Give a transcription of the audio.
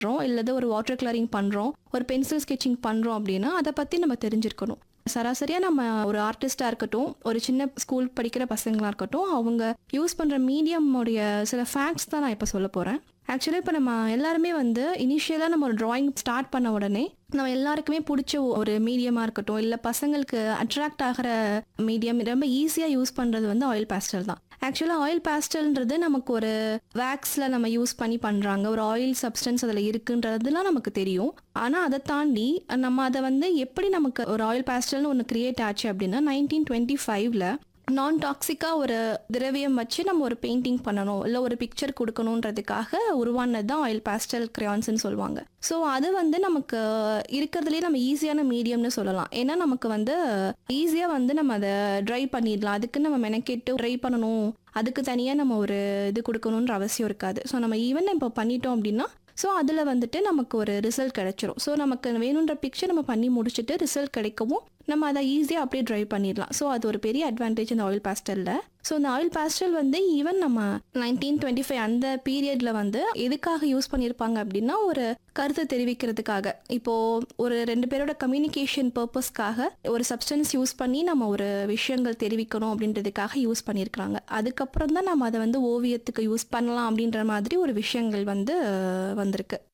பண்ணுறோம் இல்லது ஒரு வாட்டர் கலரிங் பண்ணுறோம் ஒரு பென்சில் ஸ்கெட்சிங் பண்ணுறோம் அப்படின்னா அதை பற்றி நம்ம தெரிஞ்சிருக்கணும் சராசரியாக நம்ம ஒரு ஆர்டிஸ்டாக இருக்கட்டும் ஒரு சின்ன ஸ்கூல் படிக்கிற பசங்களாக இருக்கட்டும் அவங்க யூஸ் பண்ணுற மீடியமுடைய சில ஃபேக்ட்ஸ் தான் நான் இப்போ சொல்ல போகிறேன் ஆக்சுவலாக இப்போ நம்ம எல்லாருமே வந்து இனிஷியலாக நம்ம ஒரு drawing ஸ்டார்ட் பண்ண உடனே நம்ம எல்லாருக்குமே பிடிச்ச ஒரு மீடியமாக இருக்கட்டும் இல்லை பசங்களுக்கு அட்ராக்ட் ஆகிற மீடியம் ரொம்ப ஈஸியாக யூஸ் பண்ணுறது வந்து ஆயில் பேஸ்டல் தான் ஆக்சுவலாக ஆயில் பேஸ்டல்ன்றது நமக்கு ஒரு வேக்ஸில் நம்ம யூஸ் பண்ணி பண்ணுறாங்க ஒரு ஆயில் சப்ஸ்டன்ஸ் அதில் இருக்குன்றதுலாம் நமக்கு தெரியும் ஆனால் அதை தாண்டி நம்ம அதை வந்து எப்படி நமக்கு ஒரு ஆயில் பேஸ்டல்னு ஒன்று கிரியேட் ஆச்சு அப்படின்னா நைன்டீன் டுவெண்ட்டி ஃபைவ்ல நான் டாக்ஸிக்காக ஒரு திரவியம் வச்சு நம்ம ஒரு பெயிண்டிங் பண்ணணும் இல்லை ஒரு பிக்சர் கொடுக்கணுன்றதுக்காக உருவானது தான் ஆயில் பேஸ்டல் கிரையான்ஸ்னு சொல்லுவாங்க ஸோ அது வந்து நமக்கு இருக்கிறதுலே நம்ம ஈஸியான மீடியம்னு சொல்லலாம் ஏன்னா நமக்கு வந்து ஈஸியாக வந்து நம்ம அதை ட்ரை பண்ணிடலாம் அதுக்கு நம்ம மெனக்கெட்டு ட்ரை பண்ணணும் அதுக்கு தனியாக நம்ம ஒரு இது கொடுக்கணுன்ற அவசியம் இருக்காது ஸோ நம்ம ஈவன் இப்போ பண்ணிட்டோம் அப்படின்னா ஸோ அதில் வந்துட்டு நமக்கு ஒரு ரிசல்ட் கிடைச்சிரும் ஸோ நமக்கு வேணுன்ற பிக்சர் நம்ம பண்ணி முடிச்சுட்டு ரிசல்ட் கிடைக்கவும் நம்ம அதை ஈஸியாக அப்படியே ட்ரை பண்ணிடலாம் ஸோ அது ஒரு பெரிய அட்வான்டேஜ் இந்த ஆயில் பேஸ்டலில் ஸோ இந்த ஆயில் பேஸ்டல் வந்து ஈவன் நம்ம நைன்டீன் டுவெண்ட்டி ஃபைவ் அந்த பீரியடில் வந்து எதுக்காக யூஸ் பண்ணியிருப்பாங்க அப்படின்னா ஒரு கருத்தை தெரிவிக்கிறதுக்காக இப்போ ஒரு ரெண்டு பேரோட கம்யூனிகேஷன் பர்பஸ்க்காக ஒரு சப்ஸ்டன்ஸ் யூஸ் பண்ணி நம்ம ஒரு விஷயங்கள் தெரிவிக்கணும் அப்படின்றதுக்காக யூஸ் பண்ணியிருக்கிறாங்க அதுக்கப்புறம் தான் நம்ம அதை வந்து ஓவியத்துக்கு யூஸ் பண்ணலாம் அப்படின்ற மாதிரி ஒரு விஷயங்கள் வந்து அஹ், வந்திருக்கு